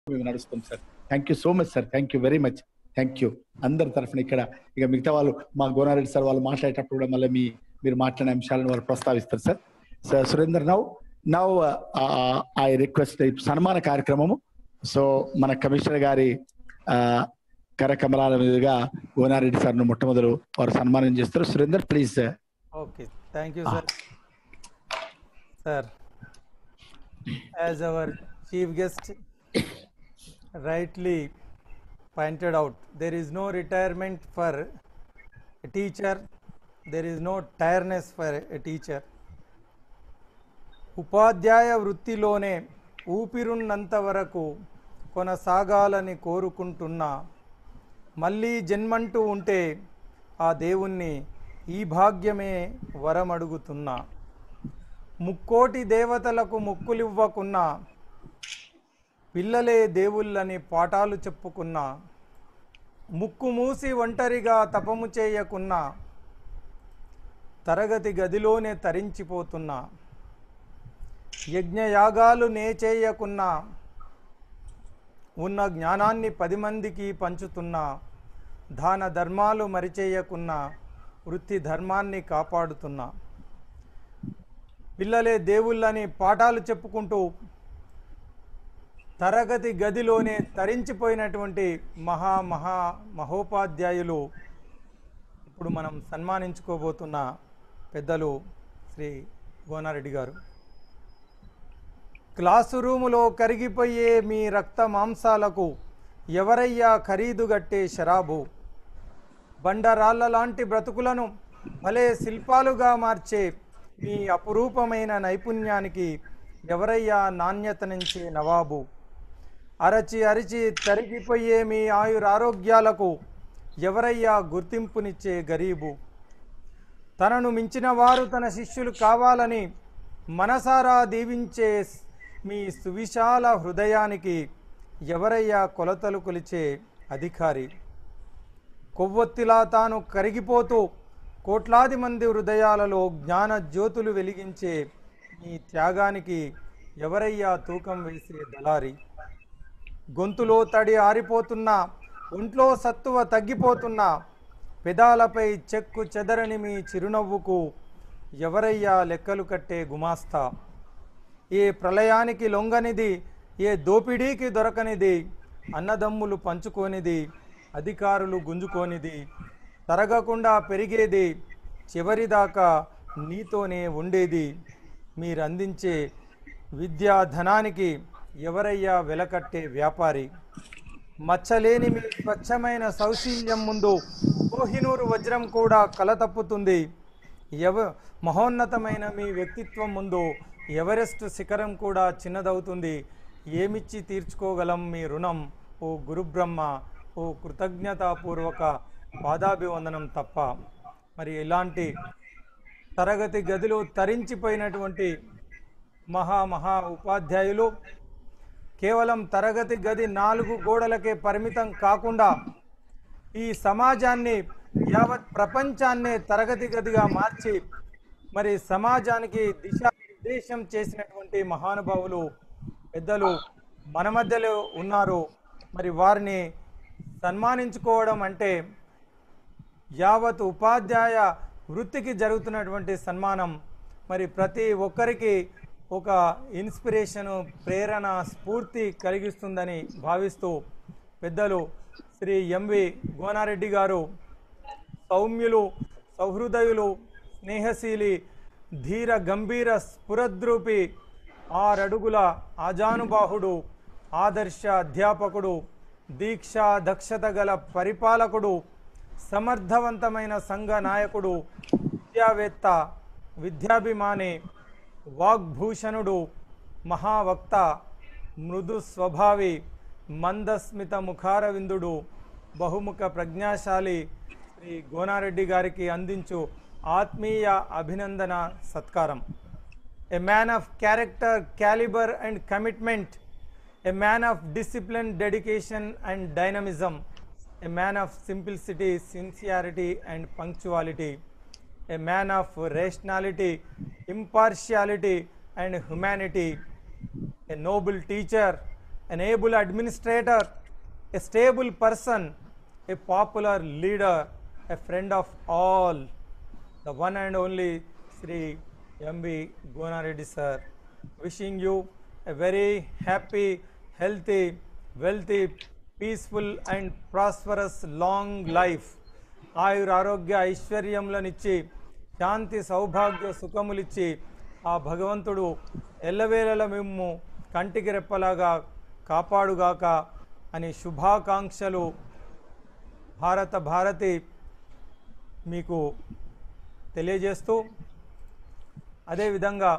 మేము నడుస్తాం sir thank you so much sir thank you very much thank you అందరి తరఫున ఇక్కడ ఇక మిగతా వాళ్ళు మా గోనారెడ్డి సార్ వాళ్ళు మాట్లాడేటప్పుడు కూడా మళ్ళీ మీ మీరు మాట్లాడిన అంశాలను వారు ప్రస్తావిస్తారు sir sir Surender now now I request సన్మాన కార్యక్రమము సో మన కమిషనర్ గారి ఆ, కరకమలాల మీదుగా గోనారెడ్డి సార్ను మొట్టమొదలు వారు సన్మానం చేస్తారు Surender please sir Okay, thank you, sir. Sir, as our chief guest rightly pointed out, there is no retirement for a teacher, there is no tiredness for a teacher. ఉపాధ్యాయ వృత్తిలోనే ఊపిరున్నంత వరకు కొనసాగాలని కోరుకుంటున్నా మళ్ళీ జన్మంటూ ఉంటే ఆ దేవుణ్ణి ఈ భాగ్యమే వరమడుగుతున్నా ముక్కోటి దేవతలకు ముక్కులివ్వకున్నా పిల్లలే దేవుళ్ళని పాఠాలు చెప్పుకున్నా ముక్కు మూసి ఒంటరిగా తపము చేయకున్నా తరగతి గదిలోనే తరించిపోతున్నా యజ్ఞయాగాలు నే చేయకున్నా ఉన్న జ్ఞానాన్ని పది మందికి పంచుతున్నా దాన ధర్మాలు మరిచేయకున్నా వృత్తి ధర్మాన్ని కాపాడుతున్నా పిల్లలే దేవుళ్ళని పాఠాలు చెప్పుకుంటూ తరగతి గదిలోనే తరించిపోయినటువంటి మహా మహా మహోపాధ్యాయులు ఇప్పుడు మనం సన్మానించుకోబోతున్న పెద్దలు శ్రీ గోనారెడ్డి గారు క్లాసు రూములో కరిగిపోయే మీ రక్త మాంసాలకు ఎవరయ్యా ఖరీదు గట్టే షరాబు బండరాళ్ళ లాంటి బ్రతుకులను భలే శిల్పాలుగా మార్చే మీ అపురూపమైన నైపుణ్యానికి ఎవరయ్యా నాణ్యతనించే నవాబు అరచి అరిచి తరిగిపోయే మీ ఆయురారోగ్యాలకు ఎవరయ్యా గుర్తింపునిచ్చే గరీబు తనను మించిన వారు తన శిష్యులు కావాలని మనసారా దీవించే మీ సువిశాల హృదయానికి ఎవరయ్యా కొలతలు కొలిచే అధికారి కొవ్వొత్తిలా తాను కరిగిపోతూ కోట్లాది మంది హృదయాలలో జ్ఞాన జ్యోతులు వెలిగించే మీ త్యాగానికి ఎవరయ్యా తూకం వేసే దళారి గొంతులో తడి ఆరిపోతున్నా ఒంట్లో సత్తువ తగ్గిపోతున్నా పెదాలపై చెక్కు చెదరని మీ చిరునవ్వుకు ఎవరయ్యా లెక్కలు కట్టే గుమాస్తా ఏ ప్రళయానికి లొంగనిది ఏ దోపిడీకి దొరకనిది అన్నదమ్ములు పంచుకోనిది అధికారులు గుంజుకోనిది తరగకుండా పెరిగేది చివరిదాకా నీతోనే ఉండేది మీరందించే విద్యా ధనానికి ఎవరయ్యా వెలకట్టే వ్యాపారి మచ్చలేని మీ స్వచ్ఛమైన సౌశీల్యం ముందు కోహినూరు వజ్రం కూడా కలతప్పుతుంది ఎవ మహోన్నతమైన మీ వ్యక్తిత్వం ముందు ఎవరెస్ట్ శిఖరం కూడా చిన్నదవుతుంది ఏమిచ్చి తీర్చుకోగలం మీ రుణం ఓ గురుబ్రహ్మ ఓ కృతజ్ఞతాపూర్వక పాదాభివందనం తప్ప మరి ఇలాంటి తరగతి గదిలో తరించిపోయినటువంటి మహా మహా ఉపాధ్యాయులు కేవలం తరగతి గది నాలుగు గోడలకే పరిమితం కాకుండా ఈ సమాజాన్ని యావత్ ప్రపంచాన్నే తరగతి గదిగా మార్చి మరి సమాజానికి దిశానిర్దేశం చేసినటువంటి మహానుభావులు పెద్దలు మన మధ్యలో ఉన్నారు మరి వారిని సన్మానించుకోవడం అంటే యావత్ ఉపాధ్యాయ వృత్తికి జరుగుతున్నటువంటి సన్మానం మరి ప్రతి ఒక్కరికి ఒక ఇన్స్పిరేషను ప్రేరణ స్ఫూర్తి కలిగిస్తుందని భావిస్తూ పెద్దలు శ్రీ ఎంవి గోనారెడ్డి గారు సౌమ్యులు సౌహృదయులు స్నేహశీలి ధీర గంభీర స్ఫురద్రూపి ఆరడుగుల ఆజానుబాహుడు ఆదర్శ అధ్యాపకుడు దీక్షా దక్షత గల పరిపాలకుడు సమర్థవంతమైన సంఘ నాయకుడు విద్యావేత్త విద్యాభిమాని వాగ్భూషణుడు మహావక్త మృదు స్వభావి మందస్మిత ముఖారవిందుడు బహుముఖ ప్రజ్ఞాశాలి శ్రీ గోనారెడ్డి గారికి అందించు ఆత్మీయ అభినందన సత్కారం a man of character calibre and commitment a man of discipline dedication and dynamism a man of simplicity sincerity and punctuality a man of rationality, impartiality, and humanity, a noble teacher, an able administrator, a stable person, a popular leader, a friend of all, the one and only Sri M.B. Gonareddy sir. Wishing you a very happy, healthy, wealthy, peaceful and prosperous long life. ఆయుర ఆరోగ్య ఐశ్వర్యములనిచ్చి శాంతి సౌభాగ్య సుఖములిచ్చి ఆ భగవంతుడు ఎల్లవేళల మేము కంటికి రెప్పలాగా కాపాడుగాక అని శుభాకాంక్షలు భారత భారతి మీకు తెలియజేస్తూ అదేవిధంగా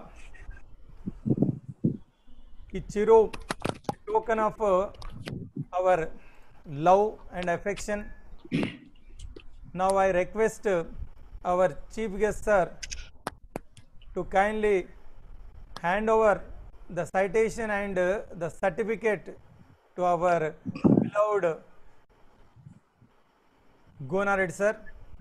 ఈ చిరు token of our love and affection Now I request uh, our chief guest sir to kindly hand over the citation and uh, the certificate to our beloved Gonared sir.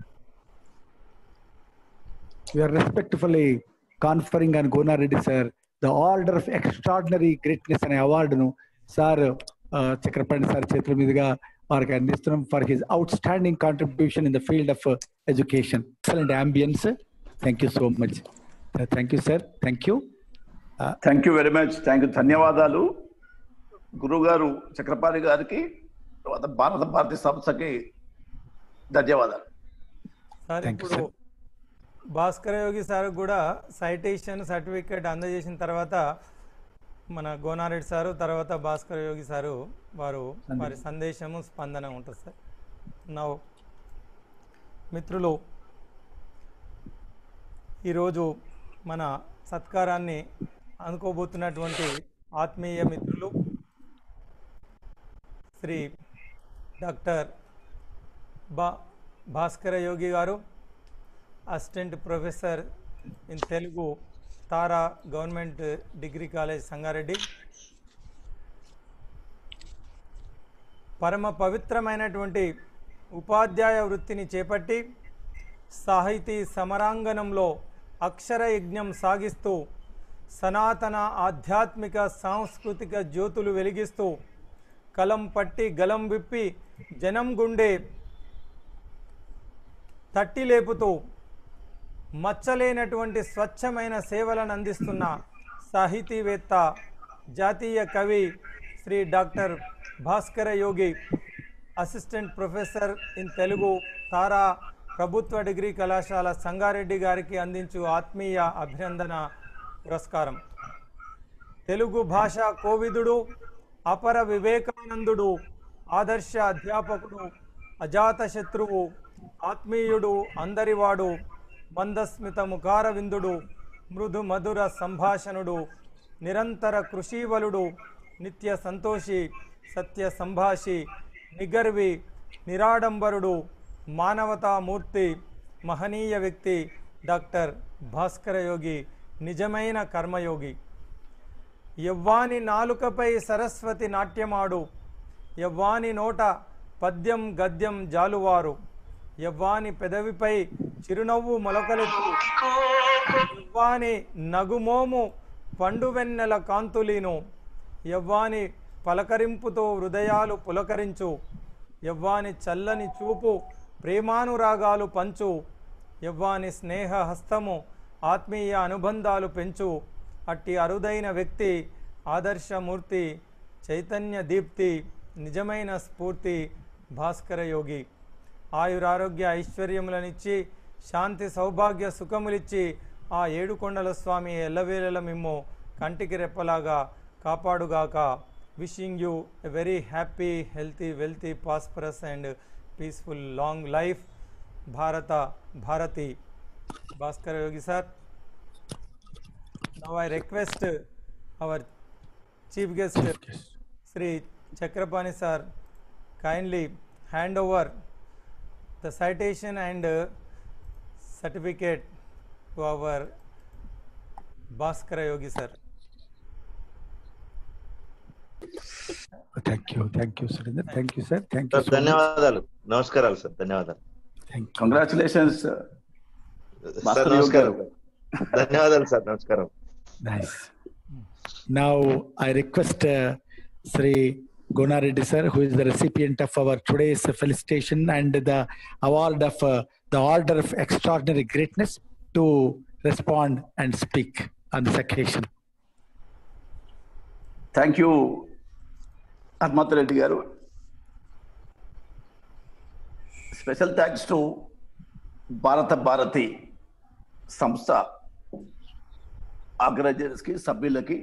We are respectfully conferring on Gona Reddy sir the Order of Extraordinary Greatness అనే అవార్డును sir Chakrapani sir చేతుల మీదుగా వారికి అందిస్తున్నాం for his outstanding contribution in the field of education excellent ambience thank you so much thank you sir thank you thank you very much thank you ధన్యవాదాలు గురువు గారు చక్రపాణి గారికి తర్వాత భారత భారతి సంస్థకి ధన్యవాదాలు సార్ Thank you, ఇప్పుడు భాస్కర యోగి సార్ కూడా సైటేషన్ సర్టిఫికేట్ అందజేసిన తర్వాత మన గోనారెడ్డి సారు తర్వాత భాస్కర యోగి సారు వారు వారి సందేశము స్పందన ఉంటుంది సార్ నా మిత్రులు ఈరోజు మన సత్కారాన్ని అందుకోబోతున్నటువంటి ఆత్మీయ మిత్రులు శ్రీ డాక్టర్ బా భాస్కర యోగి గారు assistant professor in Telugu Tara government degree college Sangareddy పరమ పవిత్రమైనటువంటి ఉపాధ్యాయ వృత్తిని చేపట్టి సాహితీ సమరాంగణంలో అక్షర యజ్ఞం సాగిస్తూ సనాతన ఆధ్యాత్మిక సాంస్కృతిక జ్యోతులు వెలిగిస్తూ కలం పట్టి గలం విప్పి జనం గుండె తట్టి లేపుతూ మచ్చలేనటువంటి స్వచ్ఛమైన సేవలను అందిస్తున్న సాహితీవేత్త జాతీయ కవి Shri doctor Bhaskara Yogi assistant professor in Telugu Tara ప్రభుత్వ డిగ్రీ కళాశాల సంగారెడ్డి గారికి అందించు ఆత్మీయ అభినందన పురస్కారం తెలుగు భాష కోవిదుడు అపర వివేకానందుడు ఆదర్శ అధ్యాపకుడు అజాత శత్రువు ఆత్మీయుడు అందరివాడు మందస్మిత ముఖార విందుడు మృదు మధుర సంభాషణుడు నిరంతర కృషీవలుడు నిత్య సంతోషి సత్య సంభాషి నిగర్వి నిరాడంబరుడు మానవతామూర్తి మహనీయ వ్యక్తి డాక్టర్ భాస్కర యోగి నిజమైన కర్మయోగి యవ్వాని నాలుకపై సరస్వతి నాట్యమాడు యవ్వాని నోట పద్యం గద్యం జాలువారు యవ్వాని పెదవిపై చిరునవ్వు మొలకలెత్తు యవ్వాని నగుమోము పండువెన్నెల కాంతులీను యవ్వాని పలకరింపుతో హృదయాలు పులకరించు యవ్వాని చల్లని చూపు ప్రేమానురాగాలు పంచు యవ్వాని స్నేహ హస్తము ఆత్మీయ అనుబంధాలు పెంచు అట్టి అరుదైన వ్యక్తి ఆదర్శమూర్తి చైతన్య దీప్తి నిజమైన స్ఫూర్తి భాస్కర యోగి ఆయురారోగ్య ఐశ్వర్యములనిచ్చి శాంతి సౌభాగ్య సుఖములిచ్చి ఆ ఏడుకొండల స్వామి ఎల్లవేళల మిమ్ము కంటికి రెప్పలాగా కాపాడుగాక wishing you a very happy healthy wealthy prosperous and peaceful long life Bharata Bharati Bhaskar Yogi sir now I request our chief guest Shri Chakrapani sir kindly hand over the citation and uh, certificate to our Bhaskara Yogi sir. Thank you thank you Surender thank you sir thank you sir ధన్యవాదాలు నమస్కారాలు sir ధన్యవాదాలు thank you congratulations sir Bhaskar Yogi నమస్కారం గారు. ధన్యవాదాలు sir నమస్కారం Nice. Now I request uh, Sri Guna Reddy sir, who is the recipient of our today's felicitation and the award of uh, the Order of Extraordinary Greatness, to respond and speak on this occasion. Thank you Hanumanth Reddy గారు special thanks to భారత భారతి సంస్థ ఆర్గనైజర్స్కి సభ్యులకి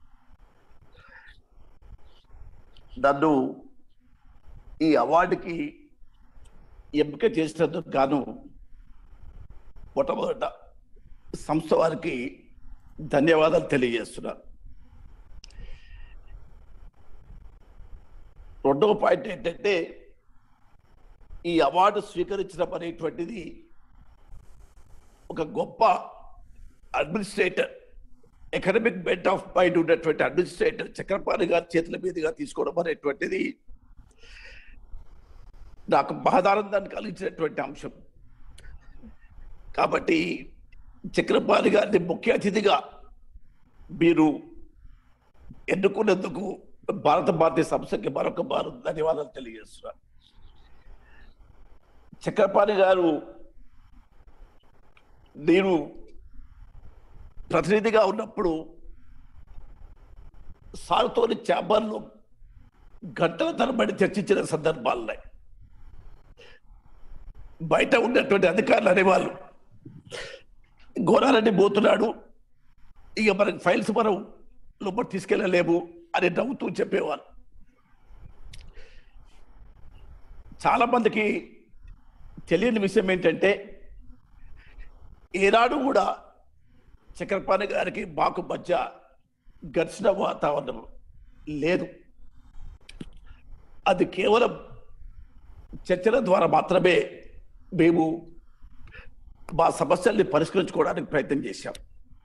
నన్ను ఈ అవార్డుకి ఎంపిక చేసినందుకు గాను మొట్టమొదట సంస్థ వారికి ధన్యవాదాలు తెలియజేస్తున్నాను రెండవ పాయింట్ ఏంటంటే ఈ అవార్డు స్వీకరించడం అనేటువంటిది ఒక గొప్ప administrator economic bent of mind ఉన్నటువంటి అడ్మినిస్ట్రేటర్ చక్రపాణి గారి చేతుల మీదుగా తీసుకోవడం అనేటువంటిది నాకు బాధానందాన్ని కలిగించినటువంటి అంశం కాబట్టి చక్రపాణి గారిని ముఖ్య అతిథిగా మీరు ఎన్నుకున్నందుకు భారత భారతీయ సంస్థకి మరొక మారు ధన్యవాదాలు తెలియజేస్తున్నాను చక్రపాణి గారు నేను ప్రతినిధిగా ఉన్నప్పుడు సాగుతోని ఛాంబర్లో గంటల తరబడి చర్చించిన సందర్భాలున్నాయి బయట ఉన్నటువంటి అధికారులు అనేవాళ్ళు గోరారెడ్డి పోతున్నాడు ఇక మనకి ఫైల్స్ మనం లోపల తీసుకెళ్ళలేము అని నవ్వుతూ చెప్పేవారు చాలా మందికి తెలియని విషయం ఏంటంటే ఏనాడు కూడా చక్రపాణి గారికి మాకు మధ్య ఘర్షణ వాతావరణం లేదు అది కేవలం చర్చల ద్వారా మాత్రమే మేము మా సమస్యల్ని పరిష్కరించుకోవడానికి ప్రయత్నం చేశాం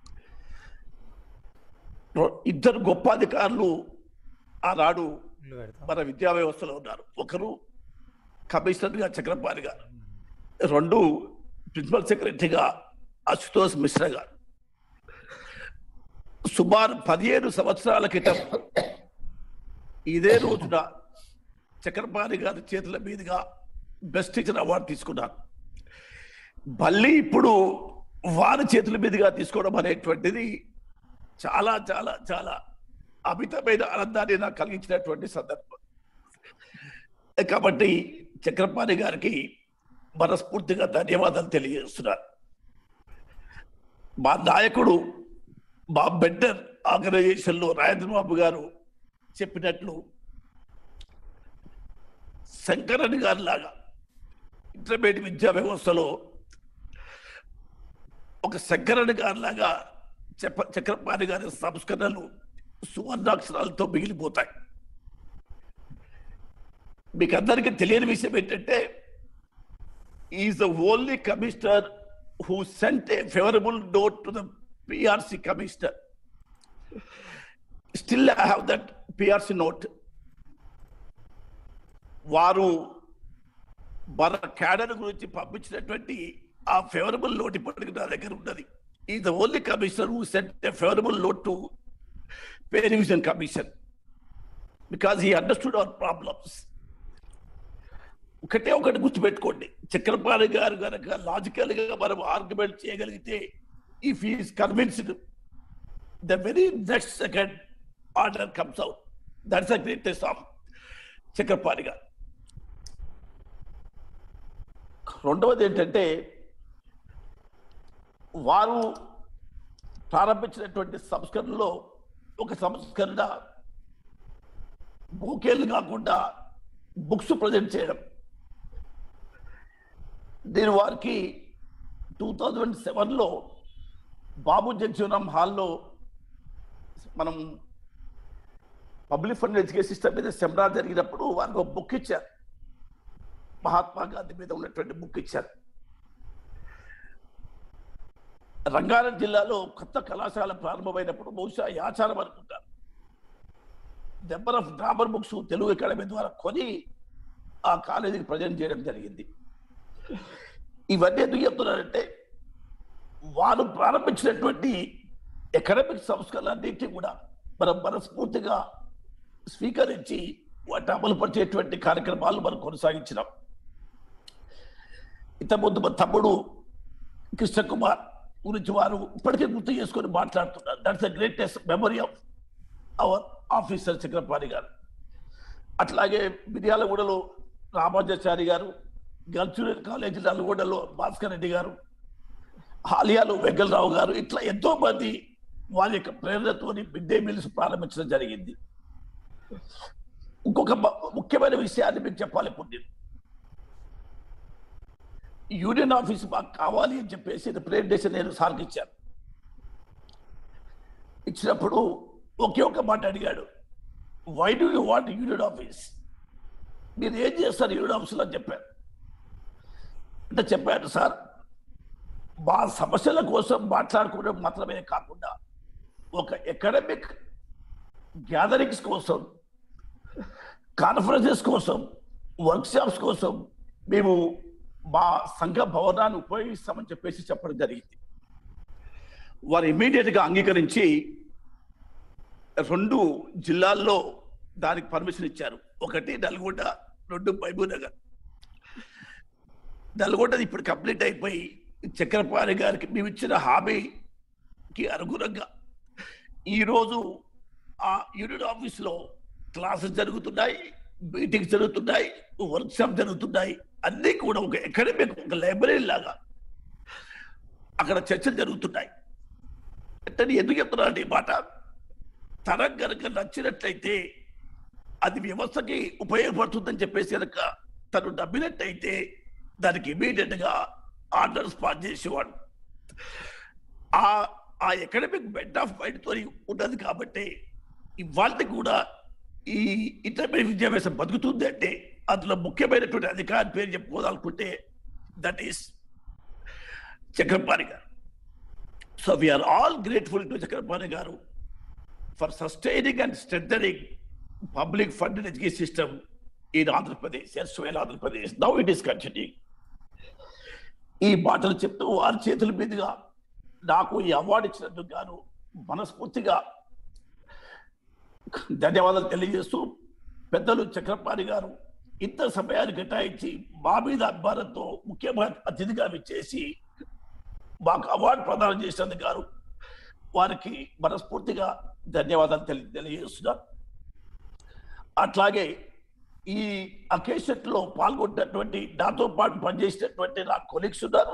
రో- ఇద్దరు గొప్ప అధికారులు ఆనాడు ఇల్లు పెడతాం మన విద్యా వ్యవస్థలో ఉన్నారు ఒకరు కమిషనర్గా చక్రపాణి గారు రెండు ప్రిన్సిపల్ సెక్రటరీగా అశుతోష్ మిశ్రా గారు సుమారు పదిహేను సంవత్సరాల క్రితం ఇదే రోజున చక్రపాణి గారి చేతుల మీదుగా బెస్ట్ టీచర్ అవార్డు తీసుకున్నారు మళ్ళీ ఇప్పుడు వారి చేతుల మీదుగా తీసుకోవడం అనేటువంటిది చాలా చాలా చాలా అమితమైన ఆనందాన్ని నాకు కలిగించినటువంటి సందర్భం కాబట్టి చక్రపాణి గారికి మనస్ఫూర్తిగా ధన్యవాదాలు తెలియజేస్తున్నారు మా నాయకుడు మా బెడ్డర్ ఆర్గనైజేషన్లో రాజేంద్ర బాబు గారు చెప్పినట్లు శంకరన్ గారి లాగా ఇంటర్మీడియట్ విద్యా వ్యవస్థలో ఒక శంకరన్ గారి లాగా చెప్ప చక్రపాణి గారి సంస్కరణలు సువర్ణాక్షరాలతో మిగిలిపోతాయి మీకు అందరికీ తెలియని విషయం ఏంటంటే is the only commissioner who sent a favourable note to the PRC commissioner still I have that PRC note వారు మన క్యాడర్ గురించి పంపించినటువంటి ఆ ఫేవరబుల్ నోట్ ఇప్పటికి నా దగ్గర ఉన్నది ఈ the only commissioner who sent a favourable note to pay revision commission because he understood our problems ఒకటే ఒకటి గుర్తుపెట్టుకోండి చక్రపాణి గారు కనుక లాజికల్ గా మనం ఆర్గ్యుమెంట్ చేయగలిగితే if is convinced the very next second order comes out that's a greatest of Chakrapani గారు రెండవది ఏంటంటే వారు ప్రారంభించినటువంటి సంస్కరణలో ఒక సంస్కరణ బోకేలు కాకుండా బుక్స్ ప్రజెంట్ చేయడం నేను వారికి టూ థౌజండ్ సెవెన్లో బాబు జగ్జీవనం హాల్లో మనం పబ్లిక్ ఫండ్ ఎడ్యుకేషన్ సిస్టమ్ మీద సెమినార్ జరిగినప్పుడు వారికి ఒక బుక్ ఇచ్చారు మహాత్మా గాంధీ మీద ఉన్నటువంటి బుక్ ఇచ్చారు రంగారెడ్డి జిల్లాలో కొత్త కళాశాల ప్రారంభమైనప్పుడు బహుశా ఈ ఆచారం అనుకుంటారు number of grammar books Telugu academy ద్వారా కొని ఆ కాలేజీకి ప్రజెంట్ చేయడం జరిగింది ఇవన్నీ ఎందుకు చెప్తున్నారంటే వారు ప్రారంభించినటువంటి ఎకడమిక్ సంస్కరణలన్నింటినీ కూడా మనం మనస్ఫూర్తిగా స్వీకరించి వాటి అమలుపరిచేటువంటి కార్యక్రమాలు మనం కొనసాగించినాం ఇంతకుముందు మా తమ్ముడు కృష్ణకుమార్ గురించి వారు ఇప్పటికే గుర్తు చేసుకొని మాట్లాడుతున్నారు that's the greatest memory of our officer Chakrapani గారు అట్లాగే మిర్యాలగూడలో రామాచారి గారు గల్చూరియర్ కాలేజీ నల్గొండలో భాస్కర్ రెడ్డి గారు హాలియాలో వెంకలరావు గారు ఇట్లా ఎంతో మంది వారి యొక్క ప్రేరణతోని మిడ్ డే మీల్స్ ప్రారంభించడం జరిగింది ఇంకొక మ- ముఖ్యమైన విషయాన్ని మీకు చెప్పాలి ఇప్పుడు నేను యూనియన్ ఆఫీస్ మాకు కావాలి అని చెప్పేసి రిప్రజెంటేషన్ నేను సార్కి ఇచ్చాను ఇచ్చినప్పుడు ఒకే ఒక మాట అడిగాడు why do you want union office మీరు ఏం చేస్తారు యూనియన్ ఆఫీస్లో అని చెప్పాను అంటే చెప్పాను సార్ మా సమస్యల కోసం మాట్లాడుకోవడం మాత్రమే కాకుండా ఒక ఎకడమిక్ గ్యాదరింగ్స్ కోసం కాన్ఫరెన్సెస్ కోసం వర్క్షాప్స్ కోసం మేము మా సంఘ భవనాన్ని ఉపయోగిస్తామని చెప్పేసి చెప్పడం జరిగింది వారు ఇమీడియట్ గా అంగీకరించి రెండు జిల్లాల్లో దానికి పర్మిషన్ ఇచ్చారు ఒకటి నల్గొండ రెండు మహబూబ్ నగర్ నల్గొండది ఇప్పుడు కంప్లీట్ అయిపోయి చక్రపాణి గారికి మేము ఇచ్చిన హామీకి అనుగుణంగా ఈరోజు ఆ యూనిట్ ఆఫీస్లో క్లాసెస్ జరుగుతున్నాయి మీటింగ్స్ జరుగుతున్నాయి వర్క్ షాప్ జరుగుతున్నాయి అన్నీ కూడా ఒక ఎకడమిక్ ఒక లైబ్రరీ లాగా అక్కడ చర్చలు జరుగుతున్నాయి అంటే నేను ఎందుకు చెప్తున్నాను ఈ మాట తరం కనుక నచ్చినట్లయితే అది వ్యవస్థకి ఉపయోగపడుతుందని చెప్పేసి కనుక తను నమ్మినట్టయితే దానికి ఇమీడియట్ గా ఆర్డర్స్ పాస్ చేసేవాడు ఆ ఆ ఎకడమిక్ బెడ్ ఆఫ్ మైండ్ తో ఉన్నది కాబట్టి ఇవాళ కూడా ఈ ఇంటర్మీడియట్ విద్యాభ్యాసం బతుకుతుంది అంటే అందులో ముఖ్యమైనటువంటి అధికారి పేరు చెప్పుకోవాలనుకుంటే దట్ ఈస్ చక్రపాణి గారు so we're all grateful to Chakrapani గారు for sustaining and strengthening public funded education system in Andhra Pradesh as well Andhra Pradesh now it is continuing ఈ మాటలు చెప్తూ వారి చేతుల మీదుగా నాకు ఈ అవార్డు ఇచ్చినందుకు గాను మనస్ఫూర్తిగా ధన్యవాదాలు తెలియజేస్తూ పెద్దలు చక్రపాణి గారు ఇంత సమయాన్ని కేటాయించి మా మీద అభిమానంతో ముఖ్యమైన అతిథిగా విచ్చేసి మాకు అవార్డు ప్రదానం చేసినందుకు గారు వారికి మనస్ఫూర్తిగా ధన్యవాదాలు తెలి తెలియజేస్తున్నారు అట్లాగే ఈ అకేషన్ లో పాల్గొన్నటువంటి నాతో పాటు పనిచేసినటువంటి నా కొలీగ్స్ ఉన్నారు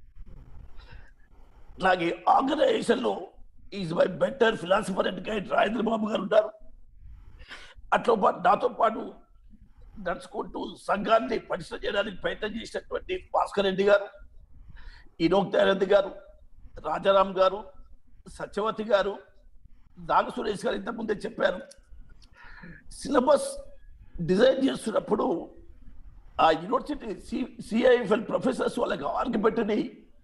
అలాగే ఆర్గనైజేషన్ లో is my better philosopher and guide Rajendra Babu గారు ఉన్నారు అట్లా పాటు నాతో పాటు నడుచుకుంటూ సంఘాన్ని పరిశ్రమ చేయడానికి ప్రయత్నం చేసినటువంటి భాస్కర్ రెడ్డి గారు ఇనోక్ దయానంద్ గారు రాజారాం గారు సత్యవతి గారు నాగ సురేష్ గారు ఇంతకుముందే చెప్పారు సిలబస్ డిజైన్ చేస్తున్నప్పుడు ఆ యూనివర్సిటీ సి సిఐఎఫ్ఎల్ ప్రొఫెసర్స్ వాళ్ళకి ఆర్గ్యుమెంట్ని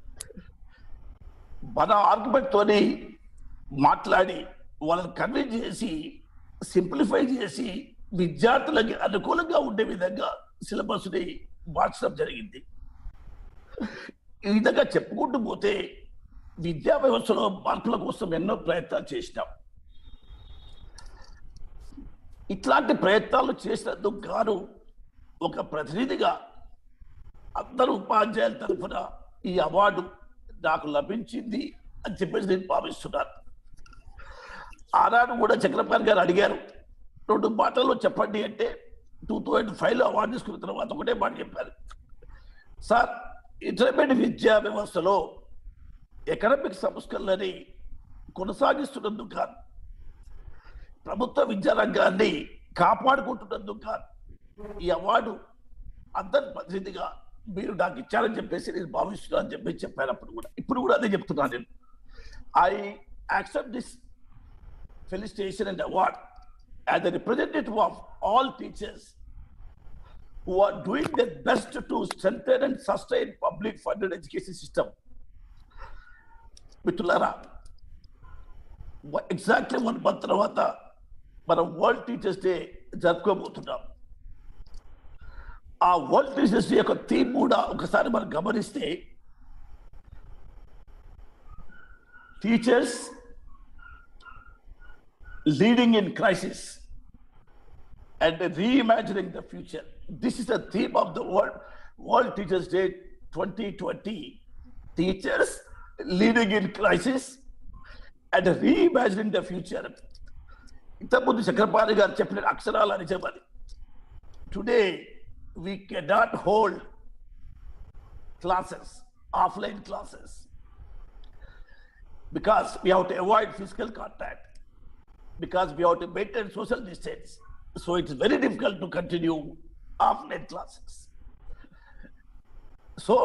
మన ఆర్గ్యుమెంట్ తోని మాట్లాడి వాళ్ళని కన్విన్స్ చేసి సింప్లిఫై చేసి విద్యార్థులకి అనుకూలంగా ఉండే విధంగా సిలబస్ ని మార్చడం జరిగింది ఈ విధంగా చెప్పుకుంటూ పోతే విద్యా వ్యవస్థలో మార్పుల కోసం ఎన్నో ప్రయత్నాలు చేసినాం ఇట్లాంటి ప్రయత్నాలు చేసినందుకు గాను ఒక ప్రతినిధిగా అందరు ఉపాధ్యాయుల తరఫున ఈ అవార్డు నాకు లభించింది అని చెప్పేసి నేను భావిస్తున్నాను ఆనాడు కూడా చక్రపాణి గారు అడిగారు రెండు మాటల్లో చెప్పండి అంటే టూ థౌజండ్ ఫైవ్ లో అవార్డు తీసుకున్న తర్వాత ఒకటే మాట చెప్పారు సార్ ఇంటర్మీడియట్ విద్యా వ్యవస్థలో ఎకడమిక్ సంస్కరణలని కొనసాగిస్తున్నందుకు కాదు ప్రభుత్వ విద్యా రంగాన్ని కాపాడుకుంటున్నందుకు కాదు ఈ అవార్డు అందరి ప్రతినిధిగా మీరు నాకు ఇచ్చారని చెప్పేసి నేను భావిస్తున్నాను అని చెప్పి చెప్పాను అప్పుడు కూడా ఇప్పుడు కూడా అదే చెప్తున్నాను నేను I accept this felicitation and award as a representative of all teachers who are doing their best to strengthen and sustain public funded education system. మిత్రులారా ఎగ్జాక్ట్లీ వన్ మంత్ తర్వాత మనం వరల్డ్ టీచర్స్ డే జరుపుకోబోతున్నాం ఆ world teachers day యొక్క theme కూడా ఒకసారి మనం గమనిస్తే teachers leading in crisis and reimagining the future. This is the theme of the World, World Teachers Day 2020. Teachers leading in crisis and reimagining the future. ఇంతకుముందు చక్రపాణి గారు చెప్పిన అక్షరాల నిజమని today we cannot hold classes offline classes because we have to avoid physical contact, because we have to maintain social distance. So it's very difficult to continue offline classes. So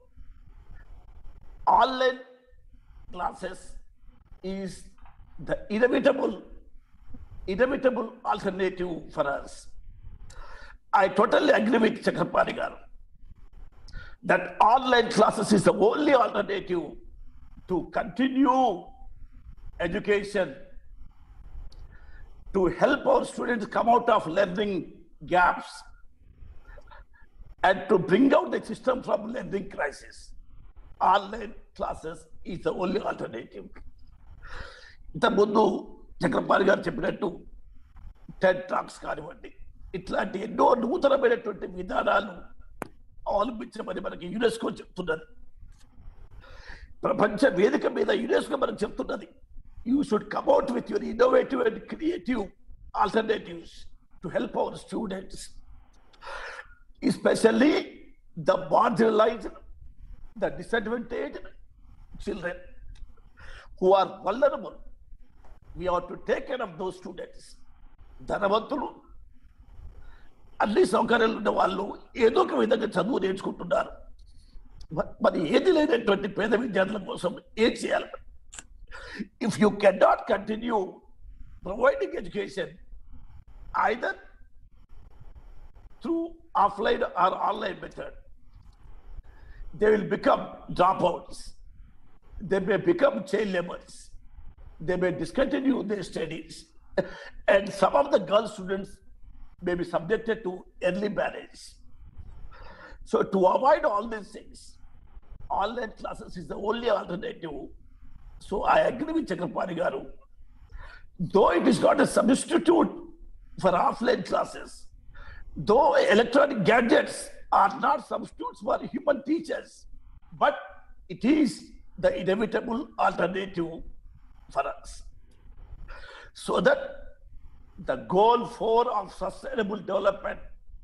online classes is the inevitable, inevitable alternative for us. I totally agree with Chakrapani garu that online classes is the only alternative to continue education to help our students come out of learning gaps and to bring out the system from learning crisis. Online classes is the only alternative. ఇంతకుముందు చక్రపాణి గారు చెప్పినట్టు Ted talks కానివ్వండి ఇట్లాంటి ఎన్నో నూతనమైనటువంటి విధానాలు అవలంబించమని మనకి UNESCO చెప్తున్నది ప్రపంచ వేదిక మీద యునెస్కో మనకు చెప్తున్నది you should come up with your innovative and creative alternatives to help our students especially the marginalized, the disadvantaged children who are vulnerable. We have to take care of those students. ధనవంతులు అన్ని సౌకర్యాలు ఉన్న వాళ్ళు ఏదో ఒక విధంగా చదువు నేర్చుకుంటున్నారు మ- మరి ఏది లేనటువంటి పేద విద్యార్థుల కోసం ఏం చేయాలి if you can not continue providing education either through offline or online method, they will become dropouts. They may become child laborers. They may discontinue their studies. And some of the girl students may be subjected to early marriage. So to avoid all these things, online classes is the only alternative. So I agree with Chakrapani Garu. Though it is not a substitute for offline classes, though electronic gadgets are not substitutes for human teachers, but it is the inevitable alternative for us. So that the goal four of sustainable development,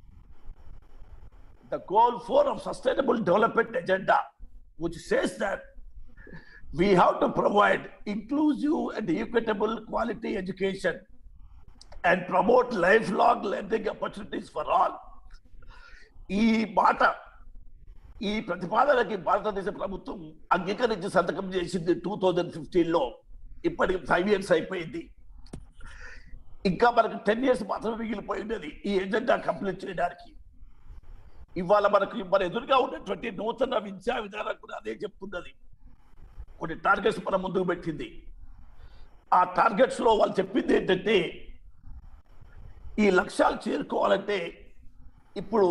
the goal four of sustainable development agenda, which says that we have to provide inclusive and equitable quality education and promote lifelong learning opportunities for all. ఈ మాట ఈ ప్రతిపాదనకి భారతదేశ ప్రభుత్వం అంగీకరించి సంతకం చేసింది two thousand fifteen లో ఇప్పటికి ఫైవ్ ఇయర్స్ అయిపోయింది ఇంకా మనకు టెన్ ఇయర్స్ మాత్రమే మిగిలిపోయి ఉన్నది ఈ ఎజెండా కంప్లీట్ చేయడానికి ఇవాళ మనకు మన ఎదురుగా ఉన్నటువంటి నూతన విద్యా విధానం కూడా అదే చెప్తున్నది కొన్ని టార్గెట్స్ మన ముందుకు పెట్టింది ఆ టార్గెట్స్ లో వాళ్ళు చెప్పింది ఏంటంటే ఈ లక్ష్యాలు చేరుకోవాలంటే ఇప్పుడు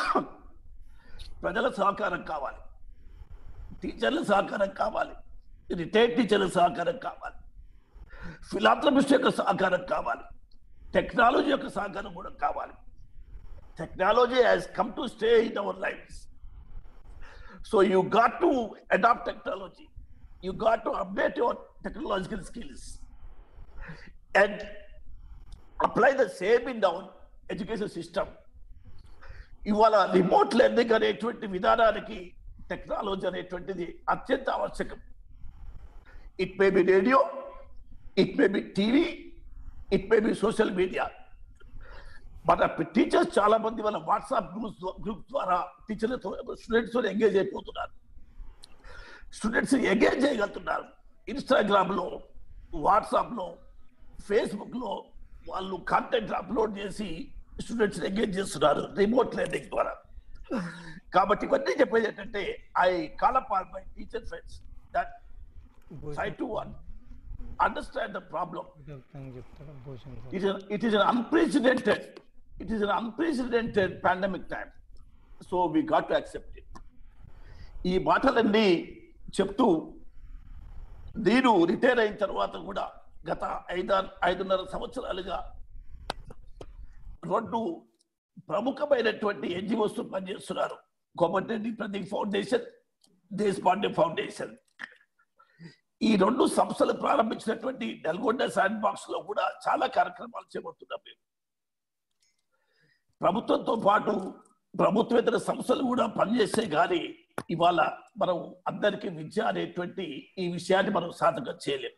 ప్రజల సహకారం కావాలి టీచర్ల సహకారం కావాలి రిటైర్డ్ టీచర్ల సహకారం కావాలి ఫిలాంథ్రపిస్ట్ యొక్క సహకారం కావాలి టెక్నాలజీ యొక్క సహకారం కూడా కావాలి technology has come to stay in our lives so you got to adapt technology you got to update your technological skills and apply the same in our education system ఇవాళ remote learning అనేటువంటి విధానానికి technology అనేటువంటిది అత్యంత ఆవశ్యకం it may be radio it may be TV it may be social media మన teachers చాలా మంది వాళ్ళ వాట్సాప్ గ్రూప్స్ గ్రూప్ ద్వారా టీచర్లతో స్టూడెంట్స్ తో ఎంగేజ్ అయిపోతున్నారు స్టూడెంట్స్ ఎంగేజ్ చేయగలుగుతున్నారు ఇన్స్టాగ్రామ్ లో వాట్సాప్ లో ఫేస్బుక్ లో వాళ్ళు కంటెంట్ అప్లోడ్ చేసి స్టూడెంట్స్ ఎంగేజ్ చేస్తున్నారు రిమోట్ లెర్నింగ్ ద్వారా కాబట్టి ఇవన్నీ చెప్పేది ఏంటంటే I call up on my teacher friends that try to understand the problem చెప్తారా Bhushan sir it is, it is an unprecedented, it is an unprecedented pandemic time. So we got to accept it. ఈ మాటలన్నీ చెప్తూ నేను retire అయిన తర్వాత కూడా గత ఐదారు ఐదున్నర సంవత్సరాలుగా రెండు ప్రముఖమైనటువంటి ఎన్జిఓస్ పనిచేస్తున్నారు కోమటిరెడ్డి ప్రదీప్ ఫౌండేషన్ దేశపాండే ఫౌండేషన్ ఈ రెండు సంస్థలు ప్రారంభించినటువంటి నల్గొండ శాండ్ బాక్స్ లో కూడా చాలా కార్యక్రమాలు చేపడుతున్నాం మేము ప్రభుత్వంతో పాటు ప్రభుత్వేతర సంస్థలు కూడా పనిచేస్తే కానీ ఇవాళ మనం అందరికీ విద్య అనేటువంటి ఈ విషయాన్ని మనం సాధకం చేయలేం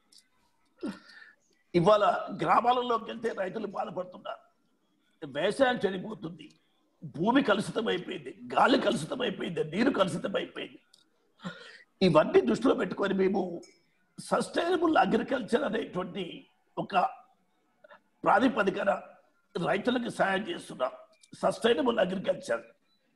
ఇవాళ గ్రామాలలోకి వెళ్తే రైతులు బాధపడుతున్నారు వ్యవసాయం చెడిపోతుంది భూమి కలుషితం అయిపోయింది గాలి కలుషితం అయిపోయింది నీరు కలుషితం అయిపోయింది ఇవన్నీ దృష్టిలో పెట్టుకొని మేము సస్టైనబుల్ అగ్రికల్చర్ అనేటువంటి ఒక ప్రాతిపదికన రైతులకు సాయం చేస్తున్నాం sustainable agriculture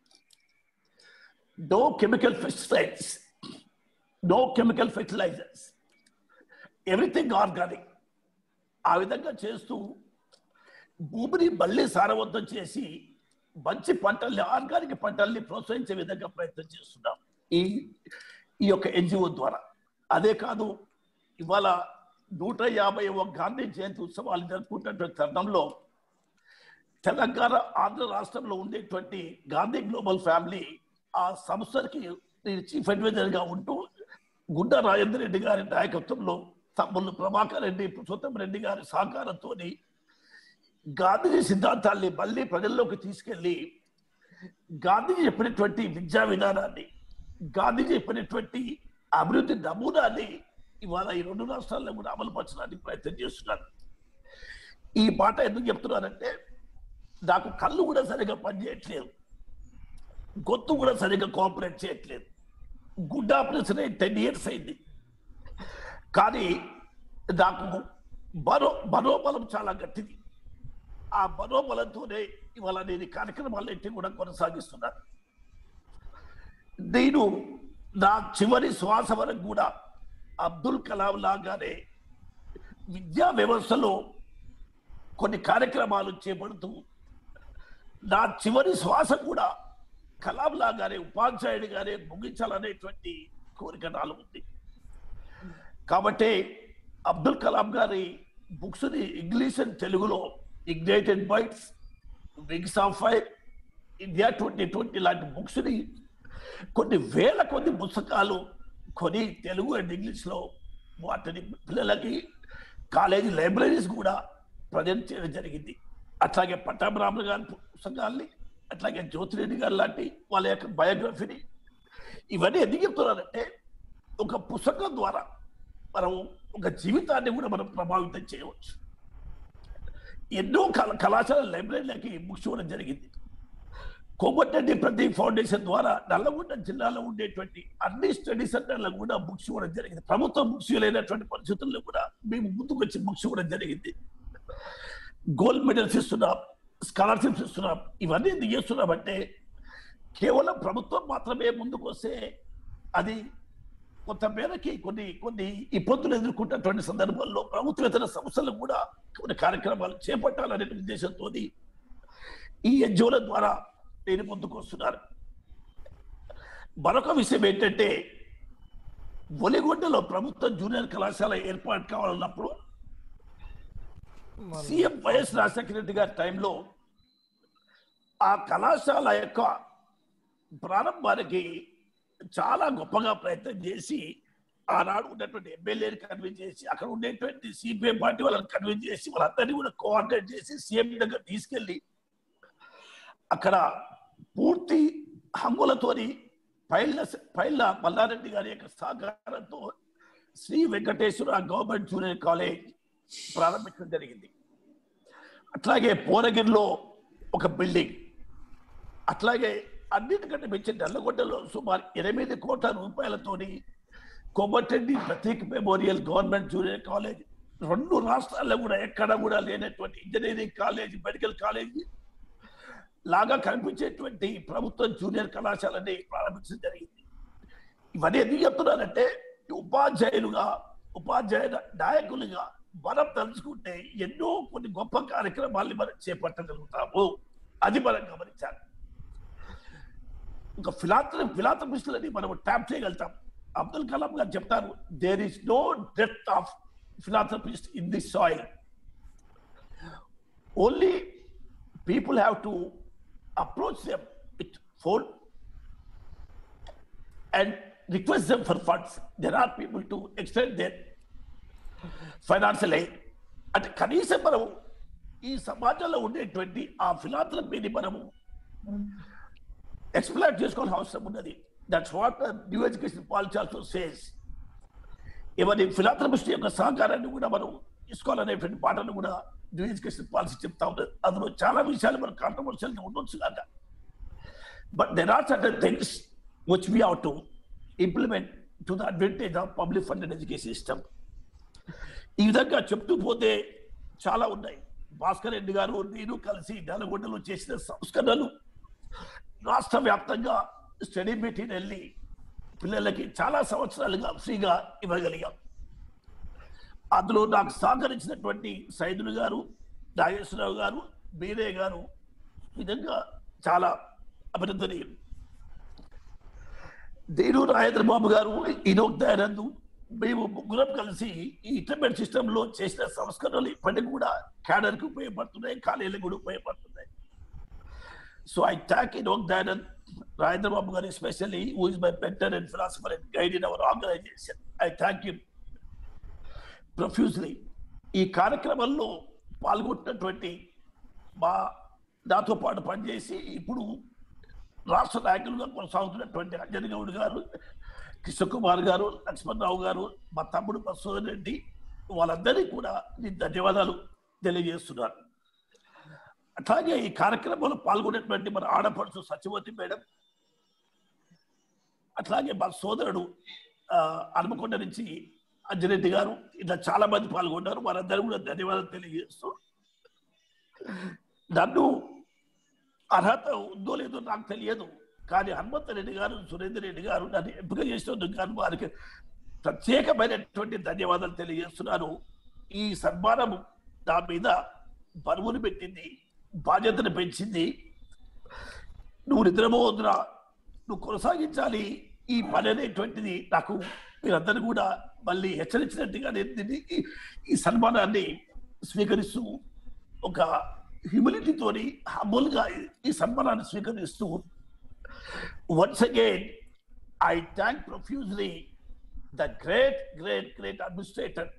no chemical pesticides no chemical fertilizers everything organic ఆ విధంగా చేస్తూ భూమిని మళ్ళీ సారవంతం చేసి మంచి పంటల్ని ఆర్గానిక్ పంటల్ని ప్రోత్సహించే విధంగా ప్రయత్నం చేస్తున్నాం ఈ ఈ యొక్క ఎన్జిఓ ద్వారా అదే కాదు ఇవాళ నూట యాభై గాంధీ జయంతి ఉత్సవాలు జరుపుకుంటున్నటువంటి తరుణంలో తెలంగాణ ఆంధ్ర రాష్ట్రంలో ఉండేటువంటి గాంధీ గ్లోబల్ ఫ్యామిలీ ఆ సంస్థకి నేను చీఫ్ అడ్వైజర్ గా ఉంటూ గుడ్డ రాజేంద్ర రెడ్డి గారి నాయకత్వంలో తమ్ముళ్ళు ప్రభాకర్ రెడ్డి పురుషోత్తం రెడ్డి గారి సహకారంతో గాంధీజీ సిద్ధాంతాల్ని మళ్ళీ ప్రజల్లోకి తీసుకెళ్లి గాంధీజీ చెప్పినటువంటి విద్యా విధానాన్ని గాంధీజీ చెప్పినటువంటి అభివృద్ధి నమూనాన్ని ఇవాళ ఈ రెండు రాష్ట్రాల్లో కూడా అమలు పరచడానికి ప్రయత్నం చేస్తున్నారు ఈ మాట ఎందుకు చెప్తున్నానంటే నాకు కళ్ళు కూడా సరిగా పనిచేయట్లేదు గొంతు కూడా సరిగా కోఆపరేట్ చేయట్లేదు గుడ్ ఆపరేషన్ అయి టెన్ ఇయర్స్ అయింది కానీ నాకు మనో మనోబలం చాలా గట్టిది ఆ మనోబలంతోనే ఇవాళ నేను ఈ కార్యక్రమాలన్నింటినీ కూడా కొనసాగిస్తున్నాను నేను నా చివరి శ్వాస వరకు కూడా అబ్దుల్ కలాం లాగానే విద్యా వ్యవస్థలో కొన్ని కార్యక్రమాలు చేపడుతూ నా చివరి శ్వాస కూడా కలాం లాగానే ఉపాధ్యాయుడిగానే ముగించాలనేటువంటి కోరిక నాలో ఉంది కాబట్టి అబ్దుల్ కలాం గారి బుక్స్ ని ఇంగ్లీష్ అండ్ తెలుగులో ignited bytes wings of fire India twenty twenty లాంటి బుక్స్ ని కొన్ని వేల కొద్ది పుస్తకాలు కొని తెలుగు అండ్ ఇంగ్లీష్ లో వాటిని పిల్లలకి కాలేజీ లైబ్రరీస్ కూడా ప్రజెంట్ చేయడం జరిగింది అట్లాగే పట్టాభిరాములు గారి పుస్తకాల్ని అట్లాగే జ్యోతిరెడ్డి గారు లాంటి వాళ్ళ యొక్క బయోగ్రఫీని ఇవన్నీ ఎందుకు చెప్తున్నారంటే ఒక పుస్తకం ద్వారా మనం ఒక జీవితాన్ని కూడా మనం ప్రభావితం చేయవచ్చు ఎన్నో కళ కళాశాల లైబ్రరీలకి బుక్స్ ఇవ్వడం జరిగింది కోమటిరెడ్డి ప్రదీప్ ఫౌండేషన్ ద్వారా నల్లగొండ జిల్లాలో ఉండేటువంటి అన్ని స్టడీ సెంటర్లకు కూడా బుక్స్ ఇవ్వడం జరిగింది ప్రభుత్వం బుక్స్ లేనటువంటి పరిస్థితుల్లో కూడా మేము ముందుకు వచ్చి బుక్స్ ఇవ్వడం జరిగింది గోల్డ్ మెడల్స్ ఇస్తున్నాం స్కాలర్షిప్స్ ఇస్తున్నాం ఇవన్నీ ఎందుకు చేస్తున్నామంటే కేవలం ప్రభుత్వం మాత్రమే ముందుకు వస్తే అది కొంత మేరకి కొన్ని కొన్ని ఇబ్బందులు ఎదుర్కొంటున్నటువంటి సందర్భాల్లో ప్రభుత్వేతర సంస్థలు కూడా కొన్ని కార్యక్రమాలు చేపట్టాలనే ఉద్దేశంతో ఈ ఎన్జిఓల ద్వారా నేను ముందుకు వస్తున్నారు మరొక విషయం ఏంటంటే ఒలిగొండలో ప్రభుత్వ జూనియర్ కళాశాల ఏర్పాటు కావాలన్నప్పుడు సీఎం వైఎస్ రాజశేఖర రెడ్డి గారి టైంలో ఆ కళాశాల యొక్క ప్రారంభానికి చాలా గొప్పగా ప్రయత్నం చేసి ఆనాడు ఉన్నటువంటి ఎమ్మెల్యేని కన్విన్స్ చేసి అక్కడ ఉండేటువంటి సిపిఎం పార్టీ వాళ్ళని కన్విన్స్ చేసి వాళ్ళందరినీ కూడా కోఆర్డినేట్ చేసి సీఎం దగ్గర తీసుకెళ్లి అక్కడ పూర్తి హంగులతోని పైళ్ళ పైళ్ళ మల్లారెడ్డి గారి యొక్క సహకారంతో Shri Venkateswara government junior college ప్రారంభించడం జరిగింది అట్లాగే పోరగిరిలో ఒక బిల్డింగ్ అట్లాగే అన్నిటికంటే మించి నల్లగొండలో సుమారు ఎనిమిది కోట్ల రూపాయలతోని Komatireddy Prateek memorial government junior college రెండు రాష్ట్రాల్లో కూడా ఎక్కడ కూడా లేనటువంటి ఇంజనీరింగ్ కాలేజ్ మెడికల్ కాలేజ్ లాగా కనిపించేటువంటి ప్రభుత్వ జూనియర్ కళాశాలని ప్రారంభించడం జరిగింది ఇవన్నీ ఎందుకు చెప్తున్నానంటే ఉపాధ్యాయులుగా ఉపాధ్యాయ నాయకులుగా మనం తలుచుకుంటే ఎన్నో కొన్ని గొప్ప కార్యక్రమాల్ని మనం చేపట్టగలుగుతాము అది మనం గమనించాలి ఒక ఫిలాంథ్ర ఫిలాంథ్రపిస్టులని మనం ట్యాప్ చేయగలుగుతాం అబ్దుల్ కలాం గారు చెప్తారు there is no death of philanthropist in this soil only people have to approach them with phone and request them for funds. There are people to extend their financial aid. అంటే కనీసం మనము ఈ సమాజంలో ఉండేటువంటి ఆ ఫిలాంథ్రపీని మనము ఎక్స్ప్లైట్ చేసుకోవాల్సిన అవసరం ఉన్నది that's what new education policy also says ఎవరి ఫిలాంథ్రపిస్ట్ యొక్క సహకారాన్ని కూడా మనం తీసుకోవాలనేటువంటి పాటను కూడా న్యూ ఎడ్యుకేషన్ పాలసీ చెప్తా ఉన్నది అందులో చాలా విషయాలు మనం కాంట్రవర్షియల్ ఉండొచ్చు కాక but there are certain things which we have to implement to the advantage of public funded education system ఈ విధంగా చెప్తూ పోతే చాలా ఉన్నాయి భాస్కర్ రెడ్డి గారు నేను కలిసి నల్గొండలో చేసిన సంస్కరణలు రాష్ట్ర వ్యాప్తంగా స్టడీ మెటీరియల్ని పిల్లలకి చాలా సంవత్సరాలుగా ఫ్రీగా ఇవ్వగలిగాం అందులో నాకు సహకరించినటువంటి సైదులు గారు నాగేశ్వరరావు గారు బీరే గారు ఈ విధంగా చాలా అభినందనీయులు దేడు రాజేంద్ర బాబు గారు ఇనోక్ దయానంద్ మేము ముగ్గురం కలిసి ఈ ఇంటర్మీడియట్ సిస్టమ్ లో చేసిన సంస్కరణలు ఇప్పటికి కూడా క్యాడర్ కి ఉపయోగపడుతున్నాయి కాలేజీలకు కూడా ఉపయోగపడుతున్నాయి so I thank Enoch Dayanand Rajendra Babu garu especially who is my mentor and philosopher and guide in our organisation I thank you profusely ఈ కార్యక్రమంలో పాల్గొంటున్నటువంటి మా నాతో పాటు పనిచేసి ఇప్పుడు రాష్ట్ర నాయకులుగా కొనసాగుతున్నటువంటి అంజన్ గౌడ్ గారు కృష్ణకుమార్ గారు లక్ష్మణరావు గారు మా తమ్ముడు మసూదన్ రెడ్డి వాళ్ళందరికీ కూడా నేను ధన్యవాదాలు తెలియజేస్తున్నాను అట్లాగే ఈ కార్యక్రమంలో పాల్గొనేటువంటి మన ఆడపడుచు సత్యవతి మేడం అట్లాగే మా సోదరుడు ఆ, హనుమకొండ నుంచి అంజరెడ్డి గారు ఇట్లా చాలా మంది పాల్గొన్నారు వారందరూ కూడా ధన్యవాదాలు తెలియజేస్తూ నన్ను అర్హత ఉందో లేదో నాకు తెలియదు కానీ హనుమంత రెడ్డి గారు సురేందర్ రెడ్డి గారు నన్ను ఎంపిక చేసినందుకు గాను వారికి ప్రత్యేకమైనటువంటి ధన్యవాదాలు తెలియజేస్తున్నాను ఈ సన్మానం నా మీద బరువును పెట్టింది బాధ్యతను పెంచింది నువ్వు నిద్రపోవద్దురా నువ్వు కొనసాగించాలి ఈ పని అనేటువంటిది నాకు మీరందరూ కూడా మళ్ళీ హెచ్చరించినట్టుగా నేను దీన్ని ఈ- ఈ సన్మానాన్ని స్వీకరిస్తూ ఒక హ్యూమిలిటీతోని హంబుల్గా ఈ సన్మానాన్ని స్వీకరిస్తూ once again I thank profusely the great great great administrator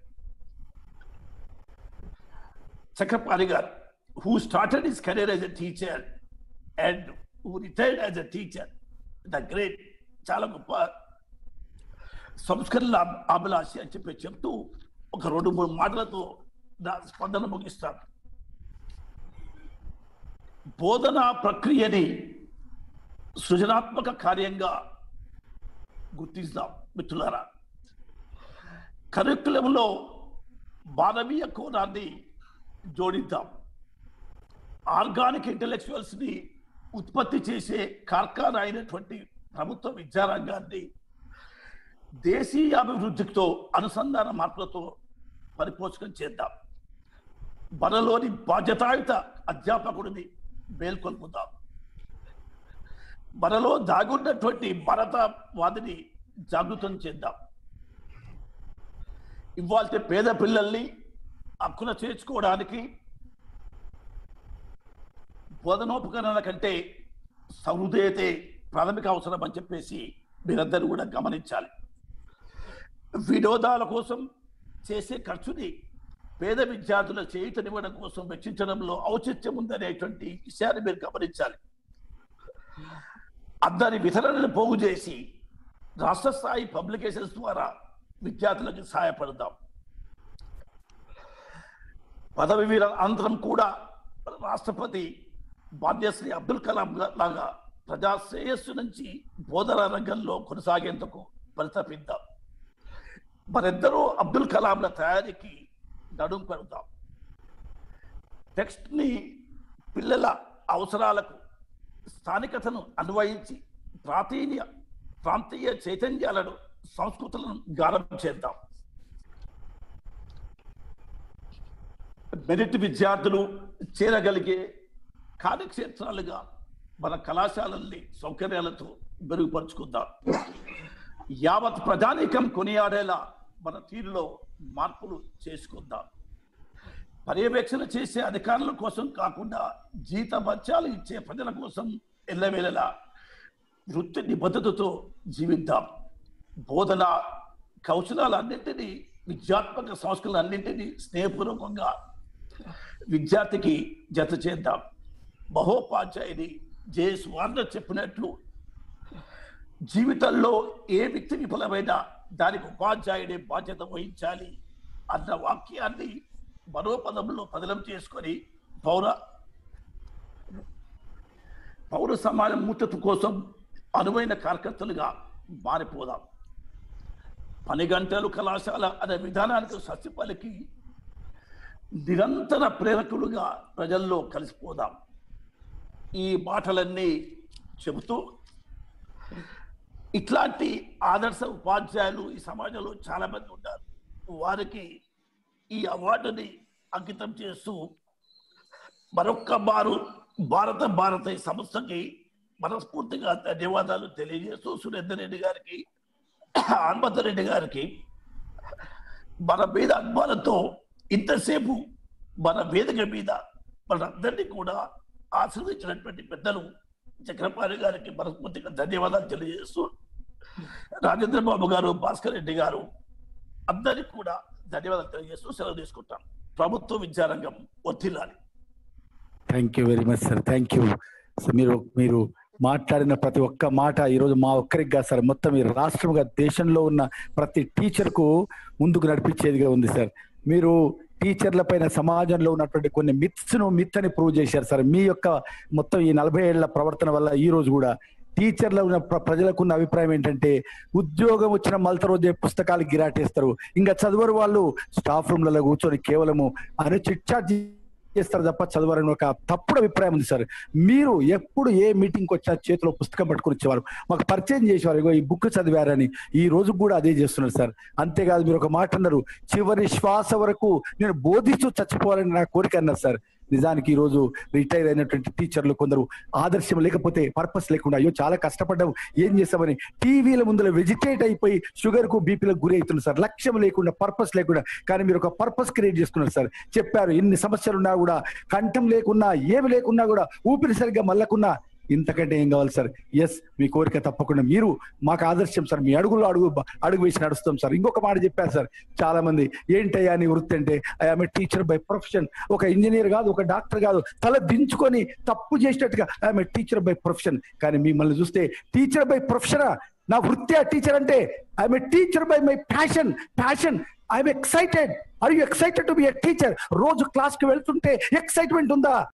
Chakrapani garu who started his career as a teacher and who retired as a teacher, the great చాలా గొప్ప సంస్కరణ అభిలాషి అని చెప్పి చెప్తూ ఒక రెండు మూడు మాటలతో నా స్పందన ముగిస్తాను బోధనా ప్రక్రియని సృజనాత్మక కార్యంగా గుర్తిస్తాం మిత్రులారా కరికులంలో మానవీయ కోణాన్ని జోడిద్దాం ఆర్గానిక్ ఇంటలెక్చువల్స్ ని ఉత్పత్తి చేసే కార్ఖానా అయినటువంటి ప్రభుత్వ విద్యారంగాన్ని దేశీయ అభివృద్ధితో అనుసంధాన మార్పులతో పరిపోషకం చేద్దాం మనలోని బాధ్యతాయుత అధ్యాపకుడిని మేల్కొల్పుదాం మనలో దాగున్నటువంటి భారతవాదిని జాగృతం చేద్దాం ఇవాళ పేద పిల్లల్ని హక్కున చేర్చుకోవడానికి బోధనోపకరణల కంటే సహృదయతే ప్రాథమిక అవసరం అని చెప్పేసి మీరందరూ కూడా గమనించాలి వినోదాల కోసం చేసే ఖర్చుని పేద విద్యార్థుల చేయుతనివ్వడం కోసం వెచ్చించడంలో ఔచిత్యం ఉందనేటువంటి విషయాన్ని మీరు గమనించాలి అందరి వితరణను పోగు చేసి రాష్ట్ర స్థాయి పబ్లికేషన్స్ ద్వారా విద్యార్థులకు సహాయపడదాం పదవి వీర అనంతరం కూడా రాష్ట్రపతి బాధ్యశ్రీ అబ్దుల్ కలాం గా- లాగా ప్రజా శ్రేయస్సు నుంచి బోధన రంగంలో కొనసాగేందుకు పరితపిద్దాం మరిద్దరూ అబ్దుల్ కలాంల తయారీకి నడుం పెడదాం టెక్స్ట్ ని పిల్లల అవసరాలకు స్థానికతను అన్వయించి ప్రాంతీయ ప్రాంతీయ చైతన్యాలను సంస్కృతులను గానం చేద్దాం మెరిట్ విద్యార్థులు చేరగలిగే కార్యక్షేత్రాలుగా మన కళాశాలల్ని సౌకర్యాలతో మెరుగుపరుచుకుందాం యావత్ ప్రజానీకం కొనియాడేలా మన తీరులో మార్పులు చేసుకుందాం పర్యవేక్షణ చేసే అధికారుల కోసం కాకుండా జీతభత్యాలు ఇచ్చే ప్రజల కోసం ఎల్లవేళలా వృత్తి నిబద్ధతతో జీవిద్దాం బోధన కౌశలాలన్నింటినీ విద్యాత్మక సంస్కృతులన్నింటినీ స్నేహపూర్వకంగా విద్యార్థికి జత చేద్దాం మహోపాధ్యాయుని జేఎస్ వార్నర్ చెప్పినట్లు జీవితంలో ఏ వ్యక్తి విఫలమైనా దానికి ఉపాధ్యాయుడే బాధ్యత వహించాలి అన్న వాక్యాన్ని మరో పదంలో పదలం చేసుకొని పౌర పౌర సమాజం ముట్టతు కోసం అనువైన కార్యకర్తలుగా మారిపోదాం పని గంటలు కళాశాల అనే విధానానికి సస్య పలికి నిరంతర ప్రేరకులుగా ప్రజల్లో కలిసిపోదాం ఈ మాటలన్నీ చెబుతూ ఇట్లాంటి ఆదర్శ ఉపాధ్యాయులు ఈ సమాజంలో చాలా మంది ఉన్నారు వారికి ఈ అవార్డుని అంకితం చేస్తూ మరొక్క మారు భారత భారత ఈ సంస్థకి మనస్ఫూర్తిగా ధన్యవాదాలు తెలియజేస్తూ సురేందర్ రెడ్డి గారికి హనుమంత రెడ్డి గారికి మన మీద అభిమానంతో ఇంతసేపు మన వేదిక మీద మనందరినీ కూడా ఆశీర్వదించినటువంటి పెద్దలు చక్రపాణి గారికి మనస్ఫూర్తిగా ధన్యవాదాలు తెలియజేస్తూ రాజేంద్ర బాబు గారు భాస్కర్ రెడ్డి గారు అందరికి కూడా ధన్యవాదాలు తెలియజేస్తూ సెలవు తీసుకుంటాం ప్రభుత్వ విద్యారంగం వర్ధిల్లాలి thank you very much sir thank you sir మీరు మీరు మాట్లాడిన ప్రతి ఒక్క మాట ఈరోజు మా ఒక్కరికి కాదు సార్ మొత్తం ఈ రాష్ట్రంగా దేశంలో ఉన్న ప్రతి టీచర్కు ముందుకు నడిపించేదిగా ఉంది సార్ మీరు టీచర్ల పైన సమాజంలో ఉన్నటువంటి కొన్ని మిత్స్ ను మిత్ అని ప్రూవ్ చేశారు సార్ మీ యొక్క మొత్తం ఈ నలభై ఏళ్ల ప్రవర్తన వల్ల ఈ రోజు కూడా టీచర్ల ఉన్న ప్ర- ప్రజలకు ఉన్న అభిప్రాయం ఏంటంటే ఉద్యోగం వచ్చిన మలత రోజే పుస్తకాలు గిరాటేస్తారు ఇంకా చదువరు వాళ్ళు స్టాఫ్ రూమ్లలో కూర్చొని కేవలము అని చిట్చాట్ చేస్తారు తప్ప చదవరని ఒక తప్పుడు అభిప్రాయం ఉంది సార్ మీరు ఎప్పుడు ఏ మీటింగ్కి వచ్చినా చేతిలో పుస్తకం పట్టుకుని వచ్చేవారు మాకు పరిచయం చేసేవారు ఇగో ఈ బుక్ చదివారని ఈ రోజు కూడా అదే చేస్తున్నారు సార్ అంతేకాదు మీరు ఒక మాట అన్నారు చివరి శ్వాస వరకు నేను బోధిస్తూ చచ్చిపోవాలని నా కోరిక అన్నారు సార్ నిజానికి ఈ రోజు రిటైర్ అయినటువంటి టీచర్లు కొందరు ఆదర్శం లేకపోతే పర్పస్ లేకుండా అయ్యో చాలా కష్టపడ్డాం ఏం చేస్తామని టీవీల ముందులో వెజిటేట్ అయిపోయి షుగర్ కు బీపీలకు గురి అవుతున్నారు సార్ లక్ష్యం లేకుండా పర్పస్ లేకుండా కానీ మీరు ఒక పర్పస్ క్రియేట్ చేసుకున్నారు సార్ చెప్పారు ఎన్ని సమస్యలు ఉన్నా కూడా కంఠం లేకున్నా ఏమి లేకున్నా కూడా ఊపిరి సరిగ్గా మల్లకున్నా ఇంతకంటే ఏం కావాలి సార్ ఎస్ మీ కోరిక తప్పకుండా మీరు మాకు ఆదర్శం సార్ మీ అడుగులో అడుగు అడుగు వేసి నడుస్తాం సార్ ఇంకొక మాట చెప్పారు సార్ చాలా మంది ఏంటయ్యా నీ వృత్తి అంటే ఐఎమ్ టీచర్ బై ప్రొఫెషన్ ఒక ఇంజనీర్ కాదు ఒక డాక్టర్ కాదు తల దించుకొని తప్పు చేసినట్టుగా ఐఎమ్ టీచర్ బై ప్రొఫెషన్ కానీ మిమ్మల్ని చూస్తే టీచర్ బై ప్రొఫెషనా నా వృత్తి ఆ టీచర్ అంటే I'm teacher by my passion passion I'm excited are you excited to be a teacher రోజు క్లాస్ కి వెళ్తుంటే ఎక్సైట్మెంట్ ఉందా